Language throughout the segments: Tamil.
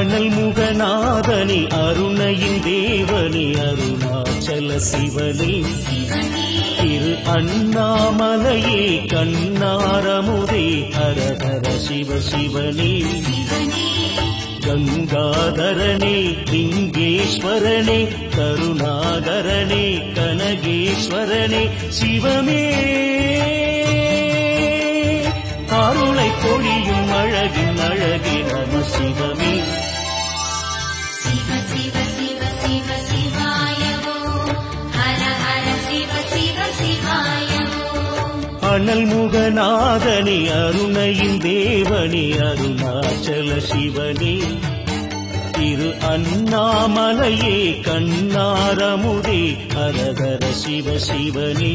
அனல் முகநாதனி அருணையின் தேவனி அருணாச்சல சிவனே திரு அண்ணாமலையே கண்ணாரமுதே ஹரஹர சிவ சிவனே கங்காதரனே லிங்கேஸ்வரனே கருணாகரனே கனகேஸ்வரனே சிவமே அருளை பொழியும் அழகின் அழகே நம சிவமே शिव शिव शिव शिव शिवाय वो हर हर शिव शिव शिवाय वो அனல் முகநாதனே அருணையின் தேவனே அருணாச்சல சிவனே திரு அண்ணாமலையே கண்ணாரமுதே ஹரஹர சிவ சிவனே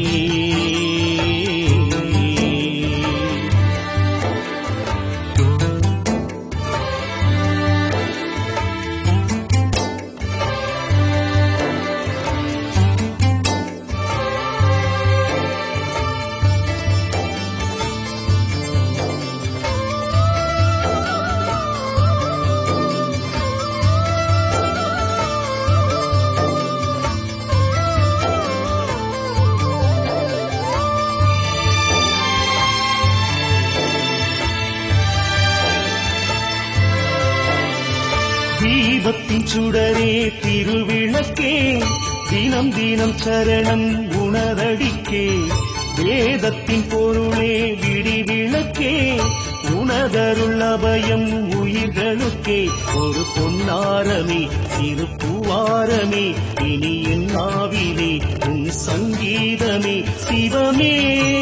தீபத்தின் சுடரே திருவிளக்கே தினம் தினம் சரணம் உணரடிக்கே வேதத்தின் பொருளே விடிவிளக்கே உணதருள் அபயம் உயிர்களுக்கே ஒரு பொன்னாரமே திருப்புவாரமே இனி என் நாவிலே உன் சங்கீதமே சிவமே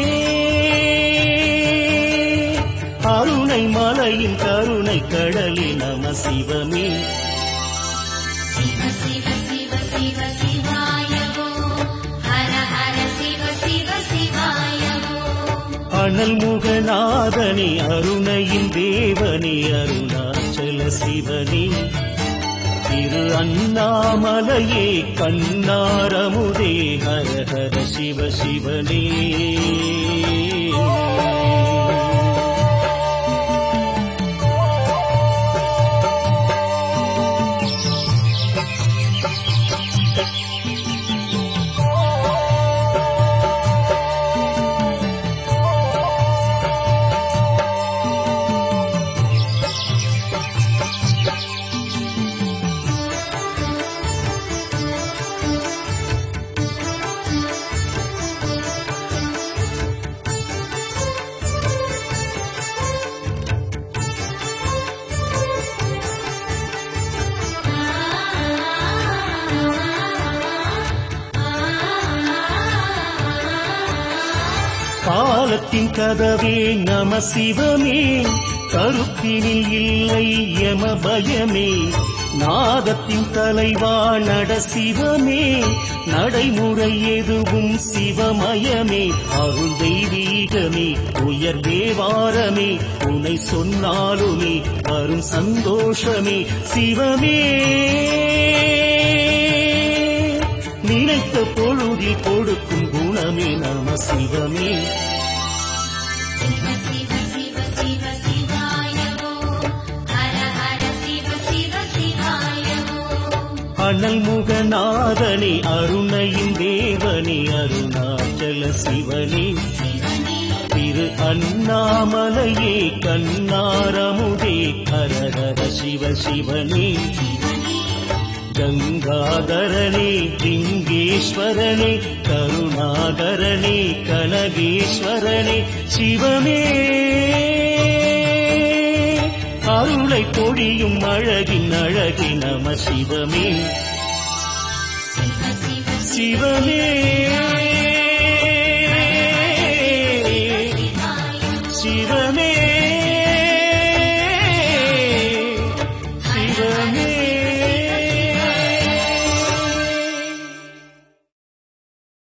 அருணை மலையின் கருணை கடலே நம சிவமே शिव शिव शिव शिव शिवाय वो हर हर शिव शिव शिवाय वो அனல் முகநாதனே அருணையின் தேவனே அருணாச்சல சிவனே திரு அண்ணாமலையே கண்ணாரமுதே ஹர ஹர சிவ சிவனே காலத்தின் கதவே நம சிவமே கருத்தினில் இல்லை எம பயமே நாதத்தின் தலைவா நட சிவமே நடைமுறை எதுவும் சிவமயமே அருள் தெய்வீகமே உயர் தேவாரமே உனை சொன்னாலுமே வரும் சந்தோஷமே சிவமே நினைத்த பொழுதில் கொடுக்கும் குணமே நம சிவமே शिव शिव शिव शिव शिवाय वो हर हर शिव शिव शिवाय वो அனல் முகநாதனே அருணையின் தேவனே அருணாச்சல சிவனே திரு அண்ணாமலையே கண்ணாரமுதே ஹரஹர சிவ சிவனே கங்காதரனே லிங்கேஸ்வரனே கருணாகரனே கனகேஸ்வரனே சிவமே அருளை பொழியும் அழகின் அழகி நம சிவமே சிவமே சிவமே